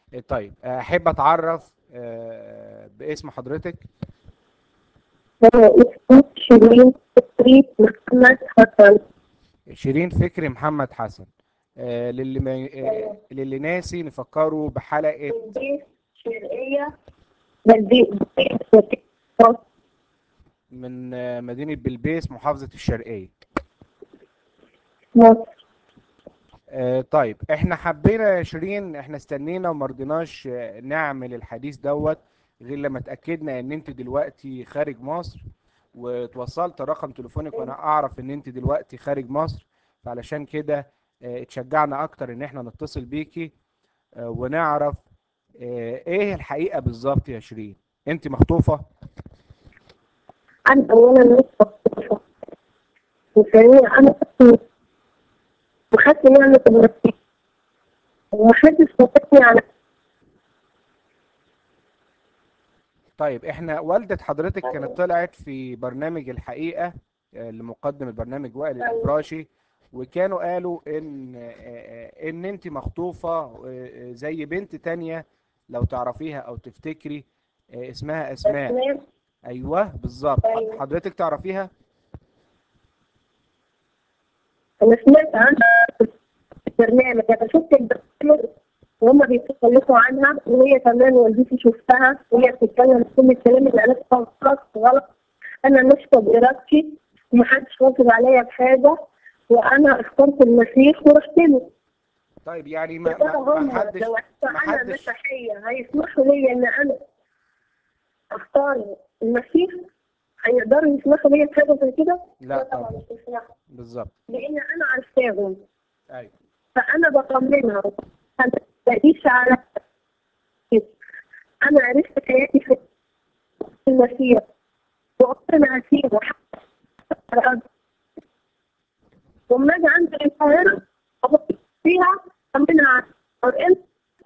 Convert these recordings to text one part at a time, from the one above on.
آه، طيب آه، احب اتعرف آه، باسم حضرتك أنا اسمي شيرين فكري محمد حسن شيرين فكري محمد حسن آه، للي ما آه، للي ناسي نفكره بحلقة بلدية شرقية بلدية من آه، مدينة بلبيس محافظة الشرقية مصر آه، طيب احنا حبينا يا شيرين احنا استنينا وما رضيناش آه، نعمل الحديث دوت غير لما اتاكدنا ان انت دلوقتي خارج مصر وتوصلت رقم تليفونك وانا اعرف ان انت دلوقتي خارج مصر فعلشان كده آه، اتشجعنا اكتر ان احنا نتصل بيكي آه، ونعرف آه، ايه الحقيقة بالظبط يا شيرين انت مخطوفة أنا أولا مش مخطوطة وثانيا أنا أخدت وخدت نعمة المسيح ومحدش وافقني على طيب احنا والدة حضرتك كانت طلعت في برنامج الحقيقة آه، لمقدم البرنامج وائل الإبراشي وكانوا قالوا ان آه، آه، ان انت مخطوفة آه، زي بنت تانية لو تعرفيها او تفتكري آه، اسمها اسماء أسماء ايوه بالظبط أيوة. حضرتك تعرفيها أنا سمعت عنها في البرنامج أنا شفت البرنامج وهم بيتكلموا عنها وهي كمان والدتي شفتها وهي بتتكلم كل الكلام اللي قالته غلط غلط أنا ماشية بإرادتي ومحدش واجب عليا بحاجة وأنا اخترت المسيح ورحت له طيب يعني ما يا ترى ما ما هم حدش لو ما أنا حدش مسيحية هيسمحوا لي إن أنا أختار المسيح هيقدروا يسمحوا لي بحاجة زي كده؟ لا طبعا طبعا مش يسمحوا بالظبط لأن أنا عارفاهم ايوه فأنا بطمنها ما تلاقيش على أنا عرفت حياتي في المسيح وعمري ما هسيبه حتى وما أجي عند القاهرة أبص فيها أطمنها على أنت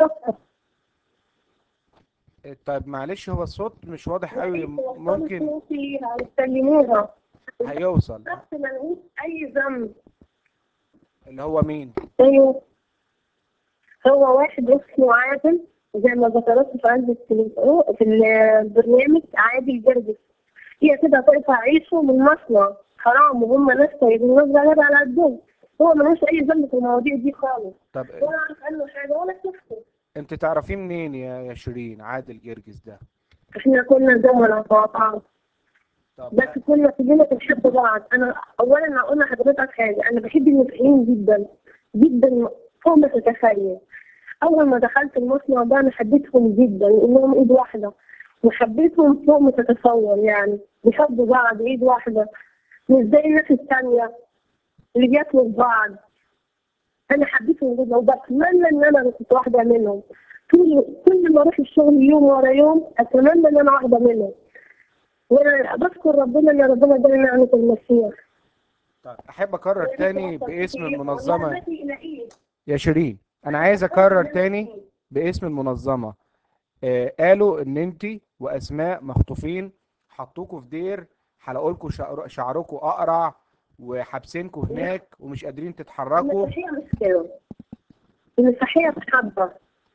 طيب معلش هو الصوت مش واضح قوي ممكن هيسلموها هيوصل شخص ملهوش أي ذنب اللي هو مين ايوه هو واحد اسمه عادل زي ما ذكرت في عند التلفزيون في البرنامج عادل جرجس هي كده تقطع عيشه من مصنع حرام وهم ناس طيبين ناس غلابة على قدهم هو ملوش اي ذنب في المواضيع دي خالص طب ولا عارف عنه حاجه ولا شفته انت تعرفيه منين يا يا شيرين عادل جرجس ده احنا كنا زملاء مع بعض طب بس كنا كلنا بنحب بعض انا اولا هقول لحضرتك حاجه انا بحب المسيحيين جدا جدا فوق ما تتخيل اول ما دخلت المصنع ده انا حبيتهم جدا لانهم ايد واحده وحبيتهم فوق ما تتصور يعني بيحبوا بعض ايد واحده مش زي الناس التانية اللي بياكلوا في بعض انا حبيتهم جدا وبتمنى ان انا كنت واحده منهم كل كل ما اروح الشغل يوم ورا يوم اتمنى ان انا واحده منهم وانا بشكر ربنا ان ربنا اداني نعمه المسيح طب احب اكرر تاني باسم والله المنظمه ما في إلهي. يا شيرين انا عايز اكرر تاني باسم المنظمه آه قالوا ان انت واسماء مخطوفين حطوكوا في دير حلقولكوا شعر- شعركوا اقرع وحابسينكوا هناك ومش قادرين تتحركوا المسيحية مش كده المسيحية محبة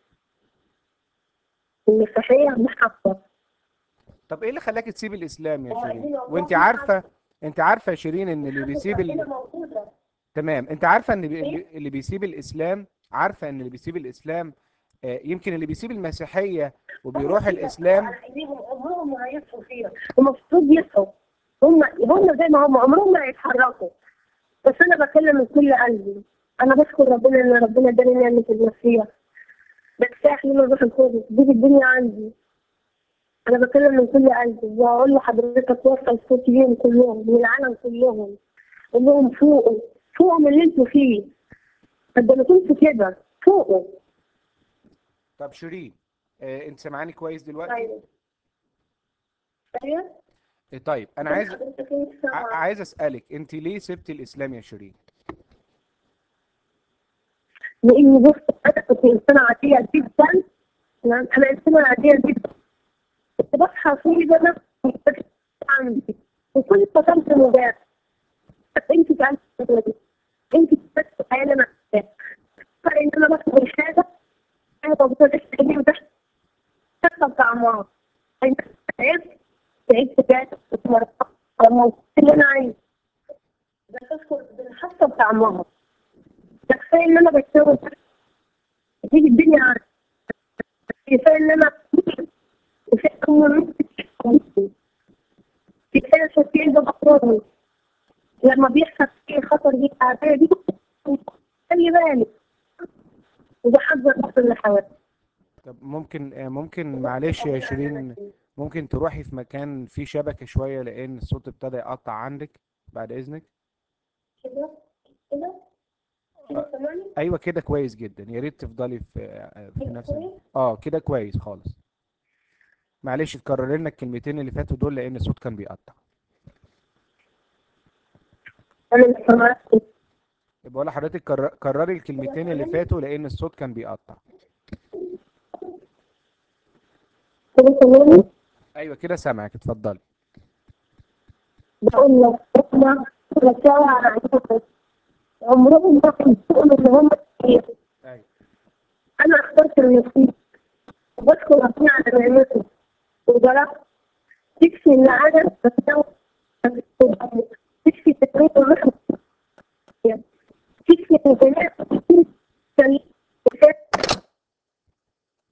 المسيحية محبة طب ايه اللي خلاك تسيب الاسلام يا شيرين وانت عارفه انت عارفه يا شيرين ان اللي بيسيب ربنا ال... موجودة تمام انت عارفه ان بي- اللي اللي بيسيب الاسلام عارفه ان اللي بيسيب الاسلام آه، يمكن اللي بيسيب المسيحيه وبيروح هم كده الاسلام على ايديهم عمرهم ما هيصحوا فيها المفروض يصحوا هم هم زي ما هم عمرهم ما هيتحركوا بس انا بتكلم من كل قلبي انا بشكر ربنا ان ربنا اداني نعمة المسيح بتساح لي الروح القدس دي في الدنيا عندي انا بتكلم من كل قلبي واقول لحضرتك وصل صوتي ليهم كلهم من العالم كلهم قول لهم فوقوا فوقوا من اللي انتوا فيه قد ما كنتوا كده فوقوا طب شيرين آه، انت سامعاني كويس دلوقتي طيب ايوه آه، طيب انا عايز حضرتك انت ع- سامعة. عايز اسالك انت ليه سبتي الاسلام يا شيرين لاني بص انا كنت انسانه عاديه جدا نعم، انا انسانه عاديه جدا كنت بصحى في ده عندي وكل فترة مباح انت تعرفي انت بس حياه انا فرق ان انا بطلب الحاجه انا بقول لك تجيب تحت تحت طعمها انت تعبت تعبت تعبت اللي انا عايز بس اذكر حاسه بطعمها ده كفايه ان انا بشتغل تيجي الدنيا عارفه كفايه ان انا كفايه ان كفايه التفكير ده بطلوني لما بيحصل فيه خطر دي العادية دي خلي بالك وبحذر بس اللي حواليك طب ممكن آه، ممكن معلش يا شيرين ممكن تروحي في مكان فيه شبكة شوية لأن الصوت ابتدى يقطع عندك بعد إذنك كده كده كده سامعني؟ أيوة كده كويس جدا يا ريت تفضلي في آه، في كده نفس كويس؟ اه كده كويس خالص معلش تكرر لنا الكلمتين اللي فاتوا دول لأن الصوت كان بيقطع انا اللي سامعك بقول لحضرتك كرر- كرري الكلمتين اللي فاتوا لأن الصوت كان بيقطع كده سامعني؟ أيوة كده سامعك اتفضلي بقول لك هم رجعوا على عينهم عمرهم ما كانوا بيقولوا ان هم كتير أيوة انا اخترت النصيب وبشكر ربنا على نعمته وضربت تكفي ان انا بتنوع تكفي تكريم الرحمة تكفي ان